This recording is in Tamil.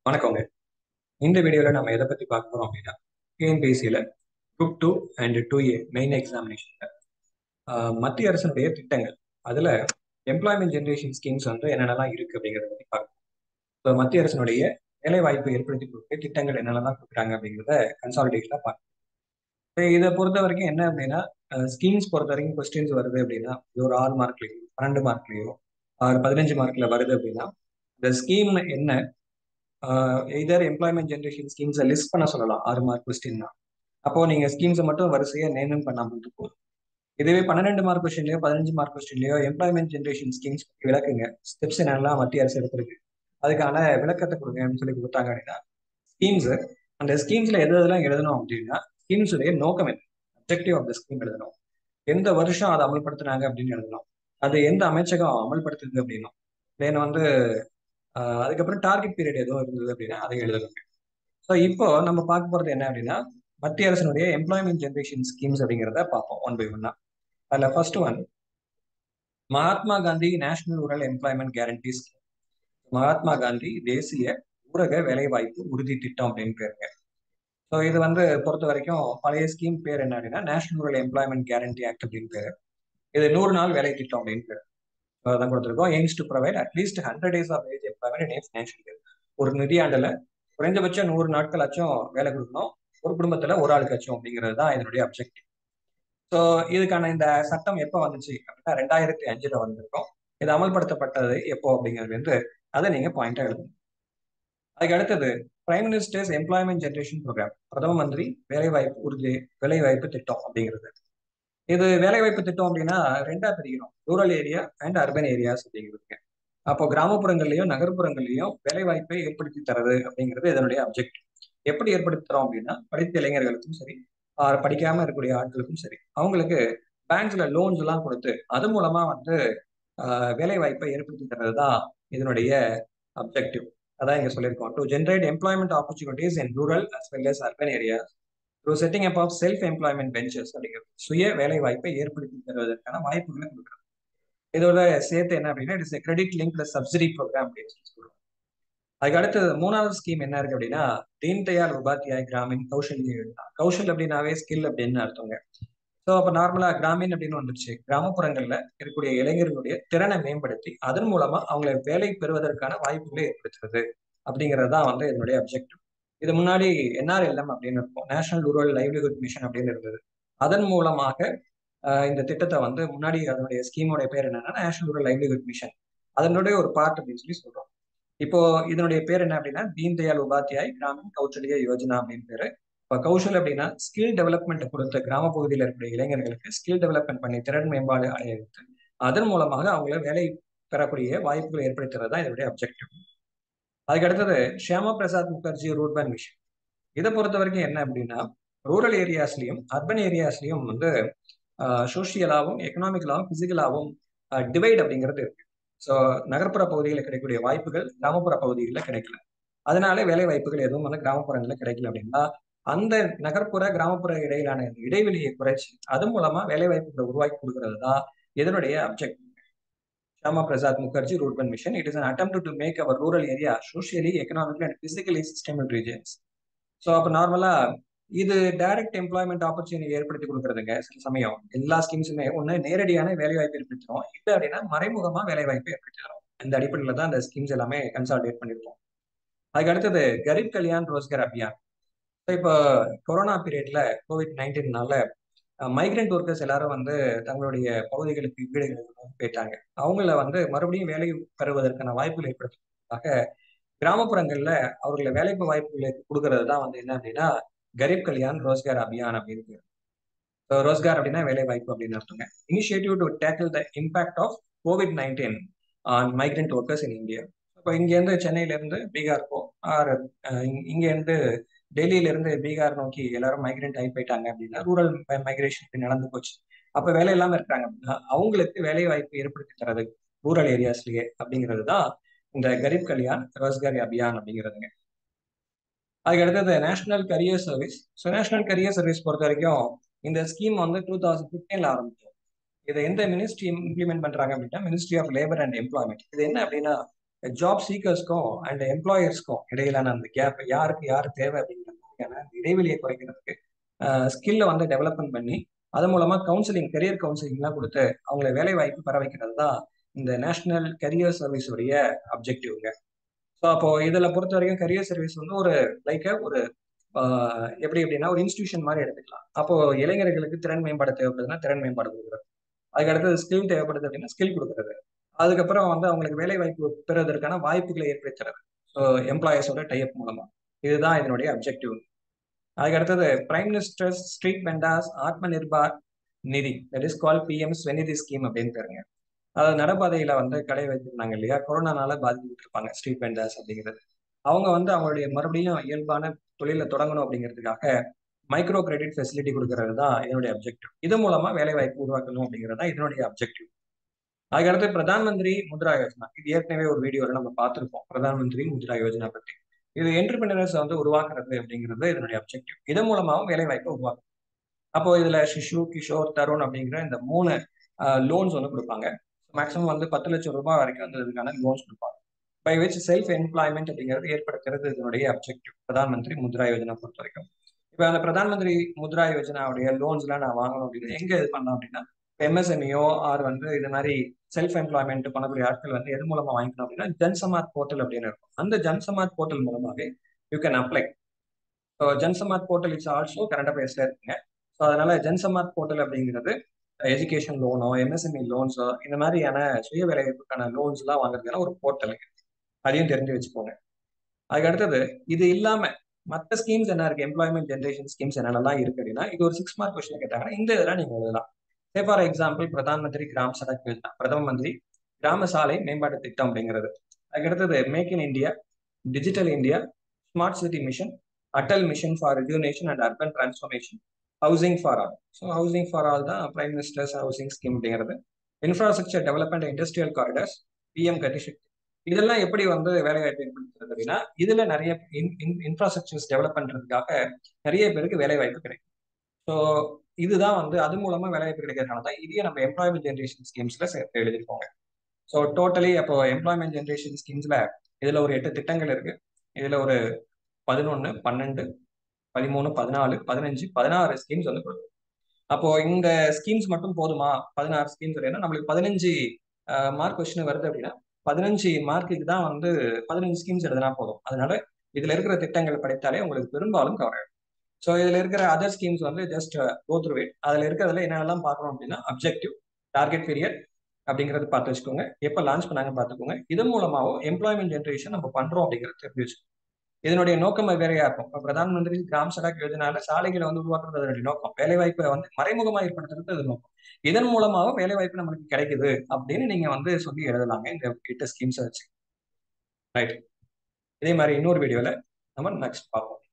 வணக்கங்க இந்த வீடியோவில் நம்ம எதை பற்றி பார்க்க போகிறோம் அப்படின்னா டிஎன்பிஎஸ்சியில் group two and two A main எக்ஸாமினேஷனில் மத்திய அரசினுடைய திட்டங்கள் அதில் எம்ப்ளாய்மெண்ட் ஜென்ரேஷன் ஸ்கீம்ஸ் வந்து என்னென்னலாம் இருக்குது அப்படிங்கிறத பற்றி பார்க்கணும் ஸோ மத்திய அரசினுடைய வேலை வாய்ப்பு ஏற்படுத்தி கொடுக்க திட்டங்கள் என்னென்னலாம் கொடுக்குறாங்க அப்படிங்கிறத கன்சாலிடேஷனாக பார்க்கணும் இப்போ இதை பொறுத்த வரைக்கும் என்ன அப்படின்னா ஸ்கீம்ஸ் பொறுத்த வரைக்கும் கொஸ்டின்ஸ் வருது அப்படின்னா இது ஒரு ஆறு மார்க்லேயோ பன்னெண்டு மார்க்லேயோ ஆறு பதினஞ்சு மார்க்கில் வருது அப்படின்னா இந்த ஸ்கீம் என்ன எதர் எம்ப்ளாய்மெண்ட் ஜென்ரேஷன் ஸ்கீம்ஸை லிஸ்ட் பண்ண சொல்லலாம் ஆறு மார்க் கொஸ்டின் தான் அப்போ நீங்க ஸ்கீம்ஸை மட்டும் வரிசையா நேமம் பண்ணாமல் போதும் இதுவே பன்னெண்டு மார்க் கொஸ்டின்லயோ பதினஞ்சு மார்க் கொஸ்டின்லயோ எம்ப்ளாய்மெண்ட் ஜென்ரேஷன் ஸ்கீம்ஸ் விளக்குங்க ஸ்டெப்ஸ் என்னெல்லாம் மத்திய அரசு எடுத்திருக்கு அதுக்கான விளக்கத்தை கொடுங்கன்னு சொல்லி கொடுத்தாங்க அப்படின்னா ஸ்கீம்ஸ் அந்த ஸ்கீம்ஸ்ல எது எதெல்லாம் எழுதணும் அப்படின்னா ஸ்கீம்ஸுடைய நோக்கம் என்ன அப்ஜெக்டிவ் ஆஃப் த ஸ்கீம் எழுதணும் எந்த வருஷம் அதை அமல்படுத்தினாங்க அப்படின்னு எழுதணும் அது எந்த அமைச்சகம் அமல்படுத்துது அப்படின்னும் தென் வந்து அதுக்கப்புறம் டார்கெட் பீரியட் எதுவும் இருந்தது அப்படின்னா அதை எழுதணும் ஸோ இப்போ நம்ம பார்க்க போறது என்ன அப்படின்னா மத்திய அரசினுடைய எம்ப்ளாய்மெண்ட் ஜென்ரேஷன் ஸ்கீம்ஸ் அப்படிங்கிறத பார்ப்போம் ஒன் பை ஒன்னா அதில் first one Mahatma Gandhi national rural employment guarantee scheme Mahatma Gandhi தேசிய ஊரக வேலைவாய்ப்பு உறுதி திட்டம் அப்படின்னு பேருங்க ஸோ இது வந்து பொறுத்த வரைக்கும் பழைய ஸ்கீம் பேர் என்ன அப்படின்னா national rural employment guarantee act அப்படின்னு பேர் இது நூறு நாள் வேலை திட்டம் அப்படின்னு பேர் தான் கொடுத்துருக்கோம் aims to provide at least hundred days of wage employment in financial year ஒரு நிதியாண்டில் குறைந்தபட்சம் நூறு நாட்களாச்சும் வேலை கொடுக்கணும் ஒரு குடும்பத்தில் ஒரு ஆளுக்காச்சும் அப்படிங்கிறது தான் இதனுடைய அப்ஜெக்டிவ் ஸோ இதுக்கான இந்த சட்டம் எப்போ வந்துச்சு அப்படின்னா ரெண்டாயிரத்தி அஞ்சுல வந்திருக்கும் இது அமல்படுத்தப்பட்டது எப்போ அப்படிங்கிறது வந்து அதை நீங்க பாயிண்டா எழுதணும் அதுக்கு அடுத்தது prime minister's employment generation programme பிரதம மந்திரி வேலைவாய்ப்பு உறுதி வேலைவாய்ப்பு திட்டம் அப்படிங்கிறது இது வேலைவாய்ப்பு திட்டம் அப்படின்னா ரெண்டா பிரிக்கணும் rural area and urban areas அப்படிங்கிறதுக்கு அப்போ கிராமப்புறங்கள்லயும் நகர்ப்புறங்கள்லயும் வேலைவாய்ப்பை ஏற்படுத்தி தரது அப்படிங்கிறது இதனுடைய அப்ஜெக்டிவ் எப்படி ஏற்படுத்தி தரோம் அப்படின்னா படித்த இளைஞர்களுக்கும் சரி படிக்காம இருக்கக்கூடிய ஆட்களுக்கும் சரி அவங்களுக்கு பேங்க்ஸ்ல லோன்ஸ் எல்லாம் கொடுத்து அது மூலமா வந்து வேலை வாய்ப்பை ஏற்படுத்தி தர்றது தான் இதனுடைய அப்ஜெக்டிவ் அதான் இங்க சொல்லியிருக்கோம் to generate employment opportunities in rural as well as urban areas through setting up of self employment ventures அப்படிங்கிறது சுய வேலை வாய்ப்பை ஏற்படுத்தி தருவதற்கான வாய்ப்புகளை கொடுக்குறது இதோட சேர்த்து என்ன அப்படின்னா it's credit link plus subsidy programme அப்படின்னு சொல்லி சொல்லுவோம் அதுக்கு அடுத்து மூணாவது ஸ்கீம் என்ன இருக்கு அப்படின்னா தீன் தயாள் உபாத்தியாய் கிராமின் கௌஷல்ய யோஜனா கௌஷல் அப்படின்னாவே ஸ்கில் அப்படின்னு அர்த்தங்க ஸோ அப்போ நார்மலா கிராமின் அப்படின்னு வந்துருச்சு கிராமப்புறங்கள்ல இருக்கக்கூடிய இளைஞர்களுடைய திறனை மேம்படுத்தி அதன் மூலமா அவங்களை வேலை பெறுவதற்கான வாய்ப்புகளை ஏற்படுத்துறது அப்படிங்கிறது தான் வந்து இதனுடைய அப்ஜெக்டிவ் இது முன்னாடி என்ஆர்எல்எம் அப்படின்னு இருக்கும் நேஷனல் ரூரல் லைவ்லிஹுட் மிஷன் அப்படின்னு இருந்தது அதன் மூலமாக இந்த திட்டத்தை வந்து முன்னாடி அதனுடைய ஸ்கீமோட பேர் என்னன்னா நேஷனல் ரூரல் லைவ்லிஹுட் மிஷன் அதனுடைய ஒரு பார்ட் அப்படின்னு சொல்லி சொல்றோம் இப்போ இதனுடைய பேர் என்ன அப்படின்னா தீன் தயாள் உபாத்தியாய் கிராமின் கௌசல்ய யோஜனா அப்படின்னு பேரு இப்போ கௌஷல் அப்படின்னா ஸ்கில் டெவலப்மெண்ட் கொடுத்த கிராம பகுதியில் இருக்கக்கூடிய இளைஞர்களுக்கு ஸ்கில் டெவலப்மெண்ட் பண்ணி திறன் மேம்பாடு அடைய வைத்து அதன் மூலமாக அவங்கள வேலை பெறக்கூடிய வாய்ப்புகளை ஏற்படுத்துறது தான் இதனுடைய அப்ஜெக்டிவ் அதுக்கு அடுத்தது ஷியாமா பிரசாத் முகர்ஜி ரூட்பேன் மிஷன் இதை பொறுத்த வரைக்கும் என்ன அப்படின்னா ரூரல் ஏரியாஸ்லயும் அர்பன் ஏரியாஸ்லயும் வந்து சோசியலாகவும் எக்கனாமிக்கலாகவும் பிசிக்கலாகவும் டிவைட் அப்படிங்கிறது இருக்கு ஸோ நகர்ப்புற பகுதிகளில் கிடைக்கக்கூடிய வாய்ப்புகள் கிராமப்புற பகுதிகளில் கிடைக்கல அதனால வேலை வாய்ப்புகள் எதுவும் வந்து கிராமப்புறங்களில் கிடைக்கல அப்படின்னா அந்த நகர்ப்புற கிராமப்புற இடையிலான இடைவெளியை குறைச்சி அது மூலமா வேலை வாய்ப்புகளை உருவாக்கி கொடுக்கறது தான் இதனுடைய objective Shyama Prasad Mukherjee rurban mission it is an attempt to make our rural area socially economically and physically sustainable regions so அப்போ நார்மலா இது டைரக்ட் எம்ப்ளாய்மெண்ட் ஆப்பர்ச்சுனிட்டி ஏற்படுத்தி கொடுக்குறதுங்க சில சமயம் எல்லா ஸ்கீம்ஸுமே ஒன்று நேரடியான வேலை வாய்ப்பு ஏற்படுத்துறோம் இல்லை அப்படின்னா மறைமுகமா வேலை வாய்ப்பு ஏற்படுத்தி தரோம் இந்த அடிப்படையில் தான் அந்த ஸ்கீம்ஸ் எல்லாமே கன்சால்டேட் பண்ணியிருக்கோம் அதுக்கு அடுத்தது கரீப் கல்யாண் ரோஸ்கர் அபியான் இப்போ கொரோனா பீரியட்ல கோவிட் நைன்டீன்னால மைக்ரெண்ட் ஒர்க்கர்ஸ் எல்லாரும் வந்து தங்களுடைய பகுதிகளுக்கு வீடுகளுக்கு போயிட்டாங்க அவங்கள வந்து மறுபடியும் வேலை பெறுவதற்கான வாய்ப்புகள் ஏற்படுத்துவதற்காக கிராமப்புறங்கள்ல அவர்களை வேலைப்பு வாய்ப்புகளை கொடுக்கறது தான் வந்து என்ன அப்படின்னா கரீப் கல்யாண் ரோஸ்கார் அபியான் அப்படின்னு ஸோ ரோஸ்கார் அப்படின்னா வேலை வாய்ப்பு அப்படின்னு அர்த்தங்க initiative to tackle the impact of COVID nineteen on migrant workers in India இப்போ இங்கேருந்து சென்னையிலேருந்து பீகார் போ ஆர் இங்கேருந்து டெல்லியில இருந்து பீகார் நோக்கி எல்லாரும் மைக்ரெண்ட் ஆகி போயிட்டாங்க அப்படின்னா ரூரல் மைக்ரேஷன் நடந்து போச்சு அப்ப வேலை இல்லாம இருக்காங்க அப்படின்னா அவங்களுக்கு வேலை வாய்ப்பு ஏற்படுத்தி தரது ரூரல் ஏரியாஸ்லயே அப்படிங்கிறது தான் இந்த கரீப் கல்யாண் ரோஸ்காரி அபியான் அப்படிங்கிறதுங்க அதுக்கு அடுத்தது national career service so national career service பொறுத்த வரைக்கும் இந்த ஸ்கீம் வந்து டூ தௌசண்ட் ஃபிஃப்டீன்ல ஆரம்பிச்சோம் இதை எந்த மினிஸ்ட்ரி இம்ப்ளிமெண்ட் பண்றாங்க அப்படின்னா ministry of labour and employment இது என்ன அப்படின்னா ஜாப் சீக்கர்ஸ்க்கும் அண்ட் எம்ப்ளாயர்ஸ்க்கும் இடையிலான அந்த கேப் யாருக்கு யார் தேவை அப்படிங்கிற மாதிரியான அந்த இடைவெளியை குறைக்கிறதுக்கு ஸ்கில்ல வந்து டெவலப்மெண்ட் பண்ணி அது மூலமா கவுன்சிலிங் கரியர் கவுன்சிலிங்லாம் கொடுத்து அவங்கள வேலை வாய்ப்பு பெற வைக்கிறது தான் இந்த நேஷனல் கரியர் சர்வீஸ் உடைய அப்ஜெக்டிவ்ங்க ஸோ அப்போ இதில் பொறுத்த வரைக்கும் கரியர் சர்வீஸ் வந்து ஒரு லைக் ஒரு எப்படி எப்படின்னா ஒரு இன்ஸ்டியூஷன் மாதிரி எடுத்துக்கலாம் அப்போ இளைஞர்களுக்கு திறன் மேம்பாடு தேவைப்படுதுன்னா திறன் மேம்பாடு கொடுக்குறது அதுக்கு அடுத்தது ஸ்கில் தேவைப்படுது அப்படின்னா ஸ்கில் கொடுக்குறது அதுக்கப்புறம் வந்து அவங்களுக்கு வேலை வாய்ப்பு பெறுவதற்கான வாய்ப்புகளை ஏற்படுத்துறது ஸோ எம்ப்ளாயர்ஸோட டைப் மூலமா இதுதான் இதனுடைய அப்ஜெக்டிவ் அதுக்கு அடுத்தது prime ministers street வெண்டாஸ் Atma Nirbhar Nidhi that is call PM Svanidhi scheme அப்படின்னு பேருங்க அதாவது நடைபாதையில வந்து கடை வைத்திருந்தாங்க இல்லையா கொரோனானால பாதிக்கப்பட்டு இருப்பாங்க ஸ்ட்ரீட் வெண்டாஸ் அப்படிங்கிறது அவங்க வந்து அவங்களுடைய மறுபடியும் இயல்பான தொழிலை தொடங்கணும் அப்படிங்கிறதுக்காக மைக்ரோ கிரெடிட் ஃபெசிலிட்டி கொடுக்கறது தான் இதனுடைய அப்ஜெக்டிவ் இது மூலமா வேலை வாய்ப்பு உருவாக்கணும் அப்படிங்கிறது தான் இதனுடைய அப்ஜெக்டிவ் அதுக்கடுத்து பிரதான் மந்திரி முத்ரா யோஜனா இது ஏற்கனவே ஒரு வீடியோல நம்ம பார்த்துருப்போம் பிரதான் மந்திரி முத்ரா யோஜனா பத்தி இது என்டர்பிரினர்ஸ் வந்து உருவாக்குறது அப்படிங்கிறது இதனுடைய அப்ஜெக்டிவ் இதன் மூலமாகவும் வேலை வாய்ப்பை உருவாக்கும் அப்போ இதுல சிஷு கிஷோர் தருண் அப்படிங்கிற இந்த மூணு லோன்ஸ் வந்து கொடுப்பாங்க மேக்ஸிமம் வந்து பத்து லட்சம் ரூபாய் வரைக்கும் அந்த இதுக்கான லோன்ஸ் கொடுப்பாங்க பை விச் செல்ஃப் எம்ப்ளாய்மெண்ட் அப்படிங்கிறது ஏற்படுத்துறது இதனுடைய அப்ஜெக்டிவ் பிரதான் மந்திரி முத்ரா யோஜனா பொறுத்த வரைக்கும் இப்போ அந்த பிரதான் மந்திரி முத்ரா யோஜனாவுடைய லோன்ஸ்லாம் நான் வாங்கணும் அப்படின்னா எங்க இது பண்ணலாம் அப்படின்னா எம்எஸ்எம்இஓ ஆர் வந்து இது மாதிரி செல்ஃப் எம்ப்ளாய்மெண்ட் பண்ணக்கூடிய ஆட்கள் வந்து எது மூலமா வாங்கிக்கணும் அப்படின்னா ஜன்சமாத் போர்ட்டல் அப்படின்னு இருக்கும் அந்த ஜன்சமாத் போர்ட்டல் மூலமாவே you can apply so Jansamarth portal it's also current அஃபேர்ஸ்ல இருக்குங்க ஸோ அதனால ஜன்சமாத் போர்ட்டல் அப்படிங்கிறது எஜுகேஷன் லோனோ எம்எஸ்எம்இ லோன்ஸோ இந்த மாதிரியான சுய வேலைவாய்ப்புக்கான லோன்ஸ் எல்லாம் வாங்குறதுக்கான ஒரு போர்ட்டல் அதையும் தெரிஞ்சு வச்சுக்கோங்க அதுக்கு அடுத்தது இது இல்லாம மற்ற ஸ்கீம்ஸ் என்ன இருக்கு எம்ப்ளாய்மெண்ட் ஜென்ரேஷன் ஸ்கீம்ஸ் என்னென்னலாம் இருக்கு அப்படின்னா இது ஒரு சிக்ஸ் மார்க் கொஸ்டின் கேட்டாங்கன்னா இந்த இதெல்லாம் நீங்க எழுதலாம் சே ஃபார் எக்ஸாம்பிள் பிரதான் மந்திரி கிராம் சடக் யோஜனா பிரதம மந்திரி கிராம சாலை மேம்பாட்டு திட்டம் அப்படிங்கிறது அதுக்கு அடுத்தது make in India digital India smart city mission Atal mission for rejuvenation and urban transformation housing for all so housing for all தான் பிரைம் மினிஸ்டர்ஸ் ஹவுசிங் ஸ்கீம் அப்படிங்கிறது infrastructure development industrial corridors PM Gatishakti இதெல்லாம் எப்படி வந்து வேலை வாய்ப்பு ஏற்படுத்துறது அப்படின்னா இதுல நிறைய இன்ஃப்ராஸ்ட்ரக்சர்ஸ் டெவலப் பண்றதுக்காக நிறைய பேருக்கு வேலை வாய்ப்பு கிடைக்கும் ஸோ இதுதான் வந்து அது மூலமா வேலை வாய்ப்பு கிடைக்கிறதுனால தான் இதையே நம்ம எம்ப்ளாய்மெண்ட் ஜென்ரேஷன் ஸ்கீம்ஸ்ல சேர்த்து எழுதிருக்கோங்க ஸோ டோட்டலி அப்போ எம்ப்ளாய்மெண்ட் ஜென்ரேஷன் ஸ்கீம்ஸ்ல இதுல ஒரு எட்டு திட்டங்கள் இருக்கு இதுல ஒரு பதினொன்னு பன்னெண்டு பதிமூணு பதினாலு பதினஞ்சு பதினாறு ஸ்கீம்ஸ் வந்து கொடுக்கும் அப்போ இந்த ஸ்கீம்ஸ் மட்டும் போதுமா பதினாறு ஸ்கீம்ஸ் ஏன்னா நம்மளுக்கு பதினஞ்சு மார்க் கொஸ்டின் வருது அப்படின்னா பதினஞ்சு மார்க்குக்கு தான் வந்து பதினஞ்சு ஸ்கீம்ஸ் எழுதினா போதும் அதனால இதுல இருக்கிற திட்டங்கள் படித்தாலே உங்களுக்கு பெரும்பாலும் கவர் ஆகும் ஸோ இதுல இருக்கிற அதர் ஸ்கீம்ஸ் வந்து ஜஸ்ட் கோ த்ரூ இட் அதுல இருக்கிறதுல என்னென்னலாம் பார்க்கணும் அப்படின்னா அப்ஜெக்டிவ் டார்கெட் பீரியட் அப்படிங்கறது பார்த்து வச்சுக்கோங்க எப்போ லான்ச் பண்ணாங்க பார்த்துக்கோங்க இதன் மூலமாகவும் எம்ப்ளாய்மெண்ட் ஜென்ரேஷன் நம்ம பண்றோம் அப்படிங்கிறது தெரிஞ்சு வச்சுக்கோங்க இதனுடைய நோக்கம் வேறையா இருக்கும் இப்போ பிரதான் மந்திரி கிராம் சடக் யோஜனால சாலைகளை வந்து உருவாக்குறது அதனுடைய நோக்கம் வேலை வாய்ப்பை வந்து மறைமுகமா ஏற்படுத்துறது அது நோக்கம் இதன் மூலமாகவும் வேலை வாய்ப்பு நம்மளுக்கு கிடைக்குது அப்படின்னு நீங்க வந்து சொல்லி எழுதலாங்க இந்த எட்டு ஸ்கீம்ஸை வச்சு ரைட் இதே மாதிரி இன்னொரு வீடியோல நம்ம நெக்ஸ்ட் பார்ப்போம்